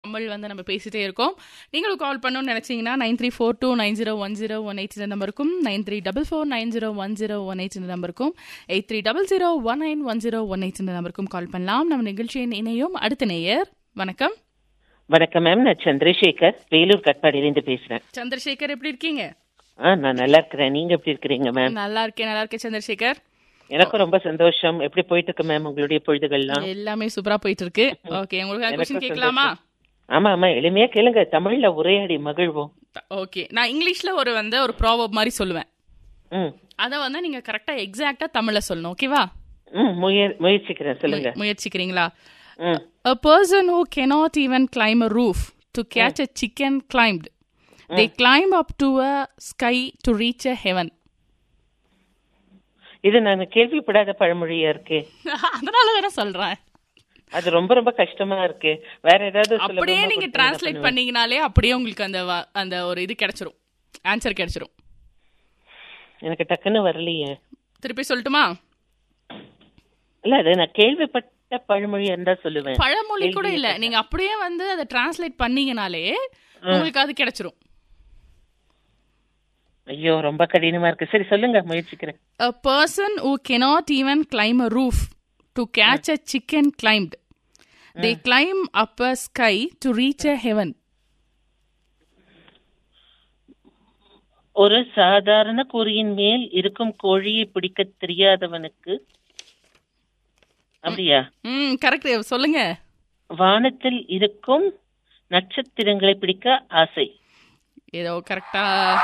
தமிழ் வந்து நம்ம பேசிட்டே இருக்கோம் நீங்களும் கால் பண்ணணும்னு நினைச்சீங்கன்னா nine three four two nine zero one zero one eight இந்த நம்பருக்கும் nine three double four nine zero one zero one eight இந்த நம்பருக்கும் eight three double zero one nine one zero one eight இந்த நம்பருக்கும் கால் பண்ணலாம் நம்ம நிகழ்ச்சியின் இணையும் அடுத்த நேயர் வணக்கம் வணக்கம் மேம் நான் சந்திரசேகர் வேலூர் கட்பாடியிலேருந்து பேசுறேன் சந்திரசேகர் எப்படி இருக்கீங்க ஆ நான் நல்லா இருக்கிறேன் நீங்க எப்படி இருக்கிறீங்க மேம் நல்லா இருக்கேன் நல்லா இருக்கேன் சந்திரசேகர் எனக்கும் ரொம்ப சந்தோஷம் எப்படி போயிட்டு இருக்கு மேம் உங்களுடைய பொழுதுகள்லாம் எல்லாமே சூப்பரா போயிட்டு இருக்கு ஓகே உங்களுக்கு கொஸ்டின் எனக்கும் கேட்கலாமா ஆமா ஆமா எளிமையா கேளுங்க தமிழ்ல உரையாடி மகிழ்வோம் ஓகே நான் இங்கிலீஷ்ல ஒரு வந்து ஒரு ப்ராவப் மாதிரி சொல்லுவேன் ம் அத வந்து நீங்க கரெக்டா எக்ஸாக்ட்டா தமிழ்ல சொல்லணும் ஓகேவா ம் முய முயற்சிக்கிறேன் சொல்லுங்க முயற்சிக்கிறீங்களா ம் A person who cannot even climb a roof to catch a chicken climbed. They climb up to a sky to reach a heaven. இது நான் கேள்விப்படாத பழமொழியா இருக்கு அதனால தானே சொல்றேன் அது ரொம்ப ரொம்ப கஷ்டமா இருக்கு வேற ஏதாவது அப்படியே சுலபமா நீங்க கொடுத்தீங்கன்னா டிரான்ஸ்லேட் பண்ணுவேன். பண்ணீங்கனாலே அப்படியே உங்களுக்கு அந்த வ- அந்த ஒரு இது கிடைச்சிரும் ஆன்சர் கிடைச்சிரும் எனக்கு டக்குன்னு வரலையே திருப்பி சொல்லட்டுமா இல்ல அது நான் கேள்விப்பட்ட பழமொழியா இருந்தா சொல்லுவேன் பழமொழி கூட இல்ல நீங்க அப்படியே வந்து அதை டிரான்ஸ்லேட் பண்ணீங்கனாலே உங்களுக்கு அது கிடைச்சிரும் ஐயோ ரொம்ப கடினமா இருக்கு சரி சொல்லுங்க முயற்சிக்கிறேன் A person who cannot even climb a roof to catch a chicken climbed. They climb up a sky to reach a heaven. ஒரு சாதாரண கூரையின் மேல் இருக்கும் கோழியை பிடிக்க தெரியாதவனுக்கு அப்படியா ம் கரெக்ட் சொல்லுங்க வானத்தில் இருக்கும் நட்சத்திரங்களை பிடிக்க ஆசை ஏதோ கரெக்டா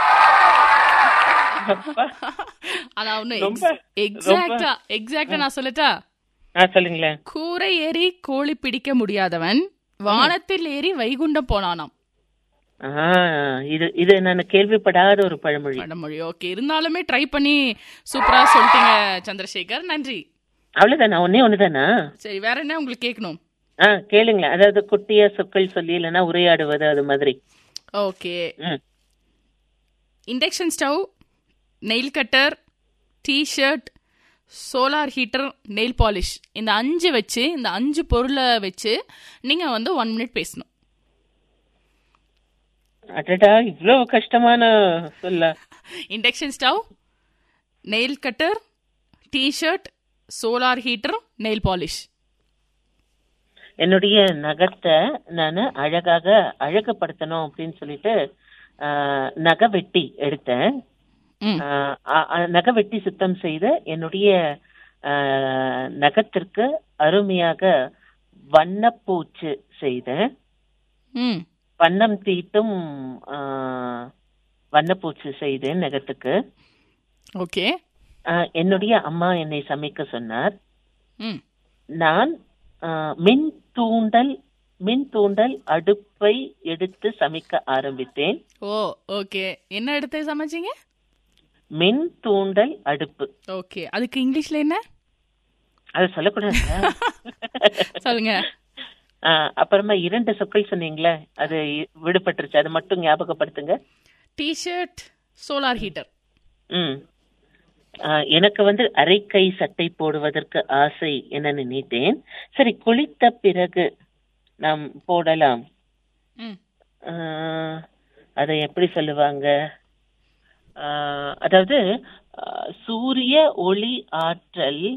அப்பா. அதான் ஒண்ணு ரொம்ப- எக்ஸாக்டா எக்ஸாக்டா நான் சொல்லட்டா ஆ சொல்லுங்களேன் கூரை ஏறி கோழி பிடிக்க முடியாதவன் வானத்தில் ஏறி வைகுண்டம் போனானாம் ஆ இது இது நான் கேள்விப்படாத ஒரு பழமொழி வடமொழி ஓகே இருந்தாலுமே ட்ரை பண்ணி சூப்பரா சொல்லிட்டீங்க சந்திரசேகர் நன்றி அவ்வளவுதானா ஒன்னே ஒண்ணுதானா சரி வேற என்ன உங்களுக்கு கேட்கணும் ஆ கேளுங்களேன் அதாவது குட்டியா சொற்கள் சொல்லி இல்லைன்னா உரையாடுவது அது மாதிரி ஓகே ம் induction stove nail cutter T-shirt solar heater nail polish இந்த அஞ்சு வச்சு இந்த அஞ்சு பொருளை வச்சு நீங்கள் வந்து ஒன் மினிட் பேசணும் அடடா இவ்வளவு கஷ்டமான சொல்ல induction stove nail cutter T-shirt solar heater nail polish என்னுடைய நகத்தை நான் அழகாக அழகுபடுத்தணும் அப்படின்னு சொல்லிட்டு ஆ, நகை வெட்டி எடுத்தேன் ம் ஆ, அ- அ- நகை வெட்டி சுத்தம் செய்த என்னுடைய ஆ, நகத்திற்கு அருமையாக வண்ணப்பூச்சு செய்தேன் ம் வண்ணம் தீட்டும் ஆ, வண்ணப்பூச்சு செய்தேன் நகத்துக்கு ஓகே ஆ, என்னுடைய அம்மா என்னை சமைக்க சொன்னார் ம் நான் ஆ, மின் தூண்டல் மின் தூண்டல் அடுப்பை எடுத்து சமைக்க ஆரம்பித்தேன் ஓ ஓகே என்ன எடுத்து சமைச்சீங்க மின் தூண்டல் அடுப்பு ஓகே அதுக்கு இங்கிலீஷ்ல என்ன அது சொல்லக்கூடாது சொல்லுங்க ஆ, அப்புறமா இரண்டு சொற்கள் சொன்னீங்களே அது விடுபட்டுருச்சு அது மட்டும் ஞாபகப்படுத்துங்க டிஷர்ட் சோலார் ஹீட்டர் ம் ஆ, எனக்கு வந்து அரைக்கை சட்டை போடுவதற்கு ஆசை என நினைத்தேன் சரி குளித்த பிறகு நாம் போடலாம் ம் ஆ, அதை எப்படி சொல்லுவாங்க ஆ, அதாவது ஆ, சூரிய ஒளி ஆற்றல்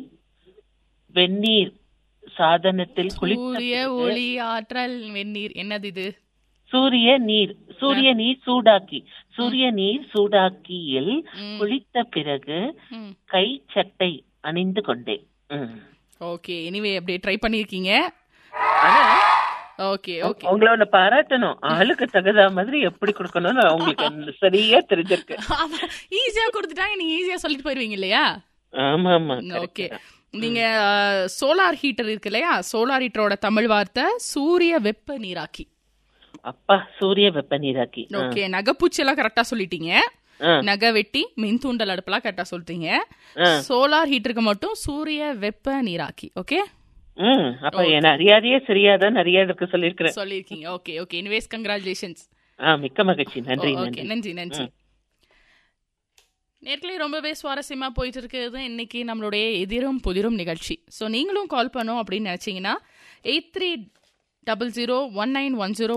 வெந்நீர் சாதனத்தில் குளித்த சூரிய பிறகு- ஒளி ஆற்றல் வெந்நீர் என்னது இது சூரிய நீர் சூரிய நீர் சூடாக்கி சூரிய நீர் சூடாக்கியில் ம். குளித்த பிறகு ம் கை சட்டை அணிந்து கொண்டேன் ம். ஓகே எனிவே அப்படியே ட்ரை பண்ணிருக்கீங்க ஆனா ஓகே ஓகே உங்களோட பாராட்டணும் ஆளுக்கு தகுந்த மாதிரி எப்படி கொடுக்கணும்னு உங்களுக்கு சரியா தெரிஞ்சிருக்கு ஈஸியா கொடுத்துட்டாங்க நீங்க ஈஸியா சொல்லிட்டு போயிருவீங்க இல்லையா ஆமா ஆமா ஓகே நீங்க சோலார் ஹீட்டர் இருக்கு இல்லையா சோலார் ஹீட்டரோட தமிழ் வார்த்தை சூரிய வெப்ப நீராக்கி அப்பா சூரிய வெப்ப நீராக்கி ஆ. ஓகே நகைப்பூச்சி எல்லாம் கரெக்டா சொல்லிட்டீங்க ஆ. நகை வெட்டி மின் தூண்டல் அடுப்பெல்லாம் கரெக்டா சொல்லிட்டீங்க ஆ. சோலார் ஹீட்டருக்கு மட்டும் சூரிய வெப்ப நீராக்கி ஓகே ம் அப்ப என்ன அறியாதையே சரியாதான் நிறைய இருக்கு சொல்லியிருக்கிறேன் சொல்லியிருக்கீங்க ஓகே ஓகே எனிவேஸ் கங்க்ராச்சுலேஷன்ஸ் ஆ மிக்க மகிழ்ச்சி நன்றி ஓகே நன்றி நன்றி நன்றி நேர்களே ரொம்பவே சுவாரஸ்யமா போயிட்டு இருக்குது இன்னைக்கு நம்மளுடைய எதிரும் புதிரும் நிகழ்ச்சி ஸோ நீங்களும் கால் பண்ணோம் அப்படின்னு நினைச்சீங்கன்னா eight three double zero one nine one zero